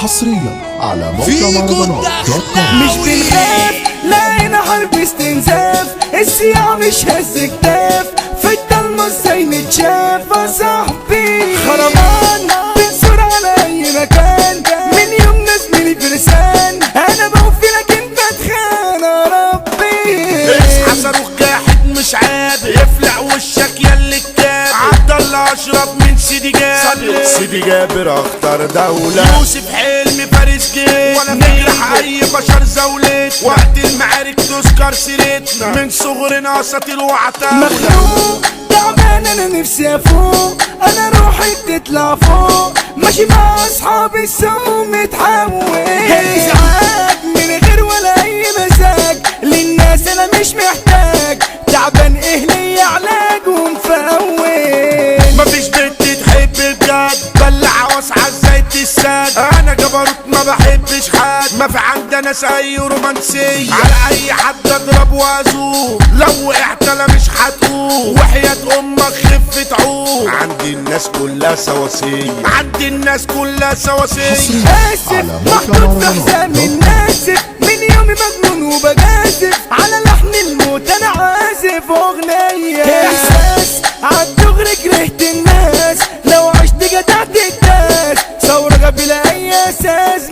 حصريا على موقع فيكو مهرجانات دوت كوم مش بنخاف لقينا حرب استنزاف السياح مش هز كتاف في الضلمة ازاي نتشاف يا صاحبي خربان بنصور على اي مكان من يوم نازلين فرسان انا بوفي لكن بتخان يا ربي اصحى صاروخ جاحد مش عادي يفلع وشك ياللي الكاب عبد الله اشرف من سيدي جابر سيدي جابر اختار دولة يوسف حلمي فارس جيت ولا نجرح اي بشر زولت وقت المعارك تذكر سيرتنا من صغرنا اساطير وعتاولة مخنوق تعبان انا نفسي افوق انا روحي بتطلع فوق ماشي مع اصحابي السوق متحول ازعاج من غير ولا اي مزاج للناس انا مش محتاج تعبان ايه ليا علاج ومفوت مفيش بنت تحب بجد بلع واسعى ازاي تساد انا جبروت ما بحبش حد ما في عندنا ناس اي رومانسية على اي حد اضرب وازوق لو وقعت انا مش هتقوم وحياة امك خف تعوق عندي الناس كلها سواسية عندي الناس كلها سواسية حصريا اسف على موقع محطوط في مهرجانات حزام دوت كوم الناسف من يومي مجنون وبجازف على لحن الموت انا عازف اغنية احساس عالدغري كرهت الناس لو عشت جدعت الناس ثورة بلا اي اساس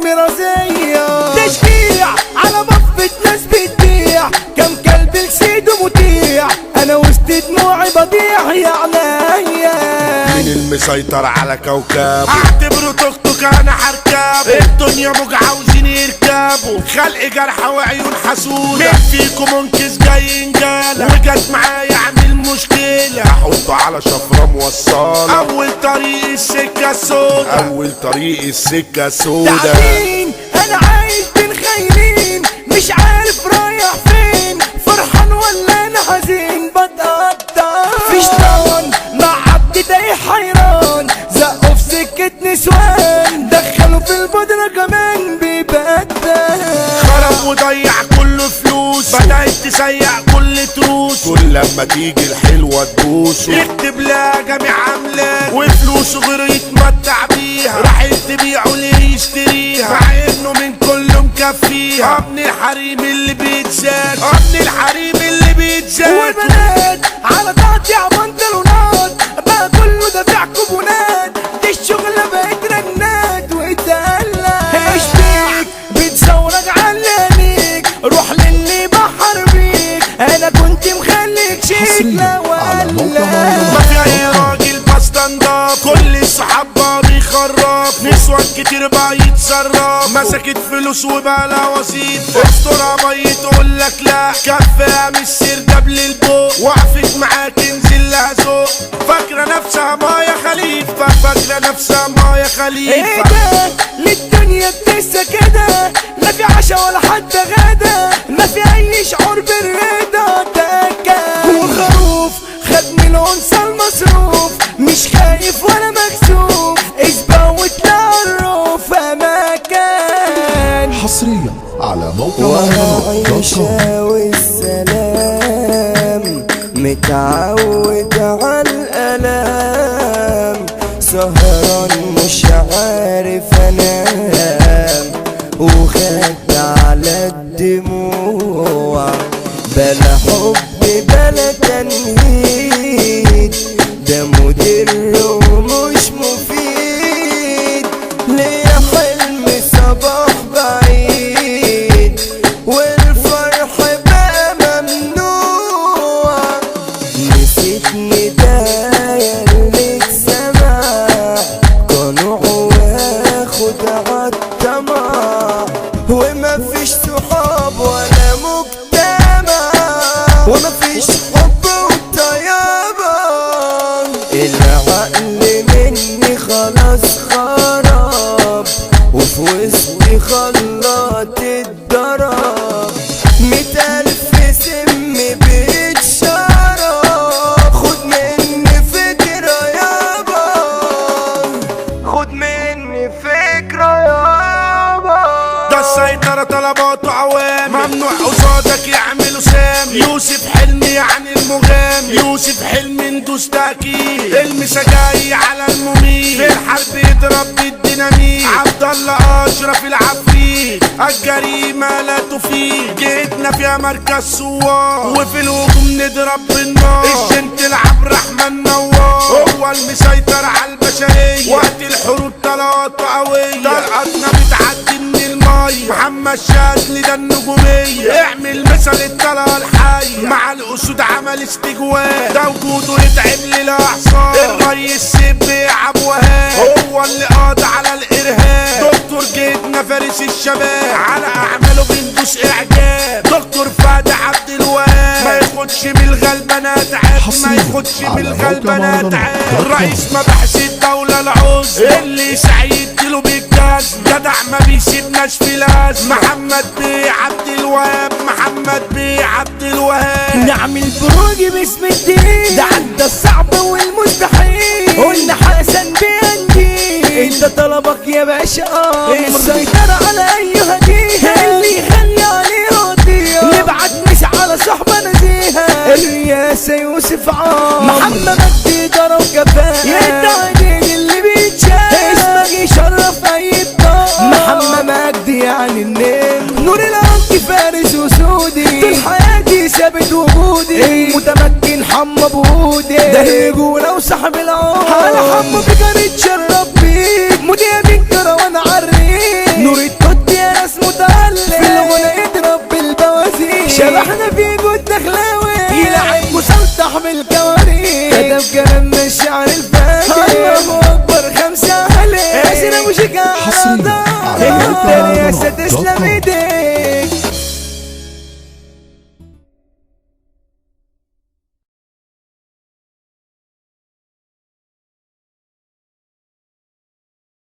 مرازية تشجيع على بفة ناس بتبيع كم كلب لسيده مطيع انا وسط دموعي بضيع يا عينيا مين المسيطر على كوكب اعتبره توك توك انا هركب الدنيا موج عاوزين يركبوا خلق جرح وعيون حسودة مين فيكم منكس جاي انجالة وجت معايا اعمل مشكلة احطه على شفرة موصلة اول طريق السكة السودا اول طريق السكة السودا تعبين انا عايش بين خاينين مش عارف رايح فين فرحان ولا انا حزين بتقطع في شيطان مع عبد تايه حيران زقوا في سكة نسوان دخلوا في البودرة كمان بيبدل خرب وضيع كل فلوس بدأت تسيع كل تروس كل لما تيجي الحلوة تبوس يكتب لها جميع عملات وفلوسه غير يتمتع بيها راح تبيعه ليه يشتريها مع انه من كله مكفيها ابن الحريم اللي بيتزاد ابن الحريم اللي بيتزاد والبنات على تقطيع بنطلونات بقى كله دافع كوبونات دي الشغلة بقت رنات واتقلق ايش فيك بتصورك علانيك روح للي بحر بيك انا كنت مخليك شيك حصرياً لا على موقع ولا مهرجانات. ما في اي راجل بستاند اب كل الصحاب بقى بيخرب نسوان كتير بقى يتصرف مسكت فلوس وبقى لها وظيفة استرها بي تقول لك لا كفاها مش سير قبل البوق وقفت معاك انزل لها ذوق فاكرة نفسها مايا خليفة فاكرة نفسها مايا ايه خليفة ده للدنيا بتنسى كده لا في عشا ولا حتى غدا ما في اي شعور بالرضا تكا والخروف خد من الانثى المصروف مش خايف ولا مكسوف اسبق وتعرف اماكن حصريا على موقع مهرجانات دوت كوم وعيشة والسلام متعود على الألام سهران مش عارف أنام وخدت على الدموع بلا حب بلا تنهيد ده مدر ومش مفيد ليا حلم صباح بعيد والفرح بقى ممنوع نسيت ندايا اللي اتسمع قنوع واخد عالطمع ومفيش صحاب ولا مجتمع ومفيش حب جامد يوسف حلم ندوس تأكيد المسجاي على المميت في الحرب يضرب بالديناميت عبد الله اشرف العفريت الجريمة لا تفيد جيتنا فيها مركز سوار وفي الهجوم نضرب بالنار الجنت العب رحمن نوار هو المسيطر على البشرية وقت الحروب طلقات قوية طلقاتنا بتعدي من المية محمد شاذلي ده النجومية اعمل مثل الطلقة الحية مع الأسود عمل استجواب ده وجوده يتعب للأعصاب الريس سيب بيلعب وهاب هو اللي قاضي على الإرهاب دكتور جيتنا فارس الشباب على أعماله بندوس إعجاب دكتور فهد عبد الوهاب ما ياخدش من الغلبانات عيب ما حصرياً ياخدش من على موقع الغلبانات مهرجانات عيب دوت كوم. رئيس مباحث الدولة العز اللي سعيد له بالجاز جدع ما بيسيبناش في لاز محمد بيه عبد الوهاب محمد بيه عبد الوهاب نعمل بروج باسم الدين ده عدى الصعب والمستحيل قلنا حسن بيندي انت طلبك يا باشا امر السيطرة على اي هدية اللي يخلي عليه هدية نبعت مش على صحبة نزيهة الرئاسة يوسف عام محمد مجدي ضرب كفاءة يدعي اللي بيتشاف اسمك يشرف اي بطاقة محمد مجدي يعني النيم نور العمق فارس وسودي طول حياتي ثابت وجودي متمكن حمى بودي ده رجولة وصاحب العمر على حمى فكر اتشرب بيك مذيع بالكرة وانا عريك نور التوت يا ناس متألق في الغنى يضرب بالبوازيك شبحنا في جود دخلاوي يلعب مسلطح بالكوارث كتب كلام من الشعر الفاجر الله اكبر خمسة عليه اسر ابو شجاع حصرياً على موقع الرئاسة مهرجانات دوت تسلم كوم. ايديك